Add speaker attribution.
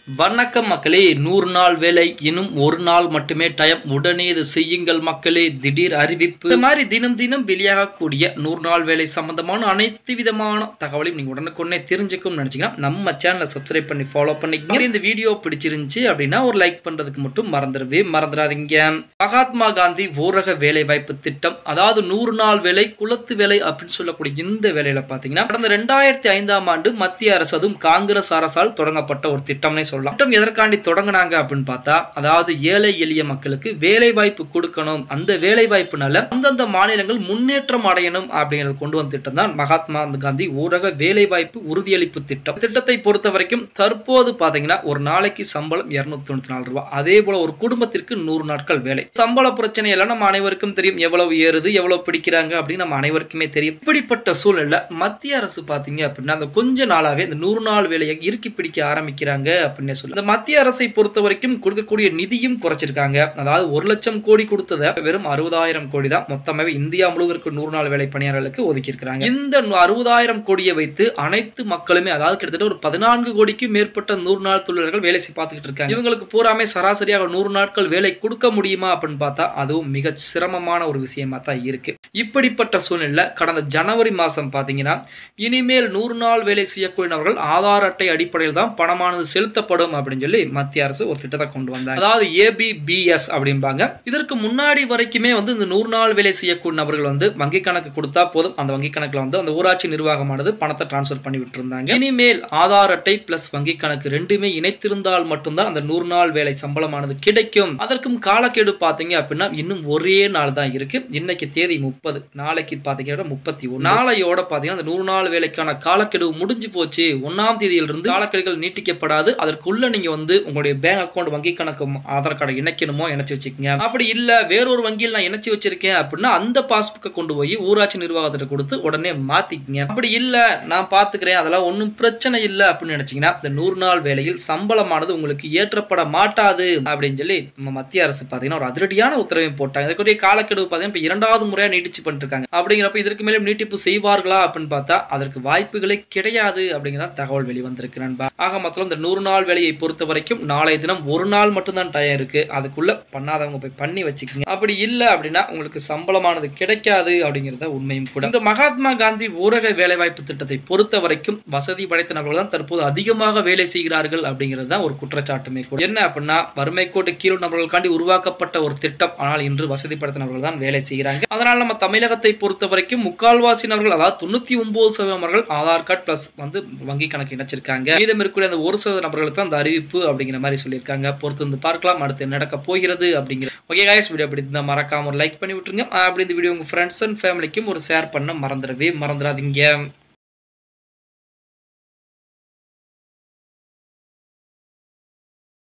Speaker 1: வணக்கம் மக்களே நூறு நாள் வேலை இன்னும் ஒரு நாள் மட்டுமே டைம் உடனே இது செய்யுங்கள் மக்களே திடீர் அறிவிப்பு இந்த மாதிரி தினம் தினம் வெளியாகக்கூடிய நூறு நாள் வேலை சம்பந்தமான அனைத்து விதமான தகவலையும் நீங்க உடனுக்குடனே தெரிஞ்சுக்கணும்னு நினைச்சீங்கன்னா நம்ம சேனலை சப்ஸ்கிரைப் பண்ணி ஃபாலோ பண்ணிக்கோங்க இந்த வீடியோ பிடிச்சிருந்துச்சு அப்படின்னா ஒரு லைக் பண்றதுக்கு மட்டும் மறந்துடவே மறந்துடாதீங்க மகாத்மா காந்தி ஊரக வேலை வாய்ப்பு திட்டம் அதாவது நூறு நாள் வேலை குலத்து வேலை அப்படின்னு சொல்லக்கூடிய இந்த வேலையில பாத்தீங்கன்னா கடந்த ரெண்டாயிரத்தி ஐந்தாம் ஆண்டு மத்திய அரசு அதுவும் காங்கிரஸ் அரசால் தொடங்கப்பட்ட ஒரு திட்டம்னே சொல்லலாம் திட்டம் எதற்காண்டி தொடங்கினாங்க அப்படின்னு பார்த்தா அதாவது ஏழை எளிய மக்களுக்கு வேலை வாய்ப்பு கொடுக்கணும் அந்த வேலை வாய்ப்புனால அந்தந்த மாநிலங்கள் முன்னேற்றம் அடையணும் அப்படிங்கிறது கொண்டு வந்த திட்டம் தான் மகாத்மா காந்தி ஊரக வேலை வாய்ப்பு உறுதியளிப்பு திட்டம் திட்டத்தை பொறுத்த வரைக்கும் தற்போது பாத்தீங்கன்னா ஒரு நாளைக்கு சம்பளம் இருநூத்தி தொண்ணூத்தி நாலு ரூபாய் அதே போல ஒரு குடும்பத்திற்கு நூறு நாட்கள் வேலை சம்பள பிரச்சனை எல்லாம் நம்ம அனைவருக்கும் தெரியும் எவ்வளவு ஏறுது எவ்வளவு பிடிக்கிறாங்க அப்படின்னு நம்ம அனைவருக்குமே தெரியும் இப்படிப்பட்ட சூழ்நிலை மத்திய அரசு பாத்தீங்க அப்படின்னா அந்த கொஞ்ச நாளாவே இந்த நூறு நாள் வேலையை இறுக்கி பிடிக்க ஆரம்பிக்கிறாங்க அப்படின்னு சொல்லி இந்த மத்திய அரசை பொறுத்த வரைக்கும் கொடுக்கக்கூடிய நிதியும் குறைச்சிருக்காங்க அதாவது ஒரு லட்சம் கோடி கொடுத்ததை வெறும் அறுபதாயிரம் கோடி தான் மொத்தமாவே இந்தியா முழுவதற்கு நூறு நாள் வேலை பணியாளர்களுக்கு ஒதுக்கி இருக்காங்க இந்த அறுபதாயிரம் கோடியை வைத்து அனைத்து மக்களுமே அதாவது கிட்டத்தட்ட ஒரு பதினான்கு கோடிக்கும் மேற்பட்ட நூறு நாள் தொழிலாளர்கள் வேலை செய்ய பார்த்துக்கிட்டு இருக்காங்க இவங்களுக்கு பூராமே சராசரியாக நூறு நாட்கள் வேலை கொடுக்க முடியுமா அப்படின்னு பார்த்தா அதுவும் மிக சிரமமான ஒரு விஷயமா தான் இருக்கு இப்படிப்பட்ட சூழ்நிலை கடந்த ஜனவரி மாசம் பாத்தீங்கன்னா இனிமேல் நூறு நாள் வேலை செய்யக்கூடியவர்கள் ஆதார் அட்டை அடிப்படையில் தான் பணமானது செலுத்தப்படும் அப்படின்னு சொல்லி மத்திய அரசு ஒரு திட்டத்தை கொண்டு வந்தாங்க அதாவது ஏபிபிஎஸ் அப்படிம்பாங்க இதற்கு முன்னாடி வரைக்குமே வந்து இந்த நூறு நாள் வேலை செய்யக்கூடிய நபர்கள் வந்து வங்கி கணக்கு கொடுத்தா போதும் அந்த வங்கி கணக்குல வந்து அந்த ஊராட்சி நிர்வாகமானது பணத்தை டிரான்ஸ்ஃபர் பண்ணி விட்டு இருந்தாங்க இனிமேல் ஆதார் அட்டை பிளஸ் வங்கி கணக்கு ரெண்டுமே இணைத்திருந்தால் மட்டும்தான் அந்த நூறு நாள் வேலை சம்பளமானது கிடைக்கும் அதற்கும் காலக்கெடு பாத்தீங்க அப்படின்னா இன்னும் ஒரே நாள் தான் இருக்கு இன்னைக்கு தேதி முப்பது நாளைக்கு பாத்தீங்கன்னா முப்பத்தி ஒன்று நாளையோட பாத்தீங்கன்னா அந்த நூறு நாள் வேலைக்கான காலக்கெடு முடிஞ்சு போச்சு ஒன்னாம் தேதியிலிருந்து காலக்கெடுகள் நீட்டிக்கப்படாது அதற்குள்ள நீங்க வந்து உங்களுடைய பேங்க் அக்கௌண்ட் வங்கி கணக்கு ஆதார் கார்டை இணைக்கணுமோ இணைச்சு வச்சுக்கோங்க அப்படி இல்ல வேறொரு வங்கியில் நான் இணைச்சு வச்சிருக்கேன் அப்படின்னா அந்த பாஸ்புக்கை கொண்டு போய் ஊராட்சி நிர்வாகத்திட்ட கொடுத்து உடனே மாத்திக்கங்க அப்படி இல்ல நான் பாத்துக்கிறேன் அதெல்லாம் ஒன்றும் பிரச்சனை இல்லை அப்படின்னு நினைச்சீங்கன்னா இந்த நூறு நாள் வேலையில் சம்பளமானது உங்களுக்கு ஏற்றப்பட மாட்டாது அப்படின்னு சொல்லி நம்ம மத்திய அரசு பாத்தீங்கன்னா ஒரு அதிரடியான உத்தரவையும் போட்டாங்க இதற்குரிய காலக்கெடு பாத்தீங்கன்னா இப்ப இரண்டாவது முறையா நீட்டிச்சு பண்ணிட்டு இருக்காங்க அப்படிங்கிறப்ப இதற்கு மேலும் நீட்டிப்பு செய்வார்களா அப்படின்னு பார்த்தா அதற்கு வாய்ப்புகளே கிடையாது அப்படிங்கிற தகவல் வெளிவந்திருக்கு நண்பா ஆக மொத்தம் இந்த நூறு நாள் வேலையை பொறுத்த வரைக்கும் நாளைய தினம் ஒரு நாள் மட்டும்தான் டைம் இருக்கு அதுக்குள்ள பண்ணாதவங்க போய் பண்ணி வச்சுக்கோங்க அப்படி இல்லை அப்படின்னா உங்களுக்கு சம்பளமானது கிடைக்காது அப்படிங்கிறத உண்மையும் கூட இந்த மகாத்மா காந்தி ஊரக வேலைவாய்ப்பு திட்டத்தை பொறுத்த வரைக்கும் வசதி படைத்த நபர்கள் தான் தற்போது அதிகமாக வேலை செய்கிறார்கள் அப்படிங்கிறது தான் ஒரு குற்றச்சாட்டுமே கூட என்ன அப்படின்னா வறுமை கோட்டு கீழ் நபர்களுக்காண்டி உருவாக்கப்பட்ட ஒரு திட்டம் ஆனால் இன்று வசதி படைத்த நபர்கள் தான் வேலை செய்கிறாங்க அதனால் நம்ம தமிழகத்தை பொறுத்த வரைக்கும் முக்கால்வாசி நபர்கள் அதாவது தொண்ணூத்தி ஒன்பது சதவீதம் நபர்கள் ஆதார் கார்டு பிளஸ் வந்து வங்கி கணக்கு இணைச்சிருக்காங்க மீதம் இருக்கக்கூடிய அந்த ஒரு சதவீத நபர்களுக்கு தான் அந்த அறிவிப்பு அப்படிங்கிற மாதிரி சொல்லியிருக்காங்க பொறுத்து வந்து பார்க்கலாம் அடுத்து நடக்க போகிறது அப்படிங்கிற ஓகே காய்ஸ் வீடியோ அப்படி இருந்தால் மறக்காம ஒரு லைக் பண்ணி விட்டுருங்க அப்படி இந்த வீடியோ உங்க ஃப்ரெண்ட்ஸ் அண்ட் ஃபேமிலிக்கும் ஒரு ஷேர் பண்ண மறந்துடவே மறந்துடாதீங்க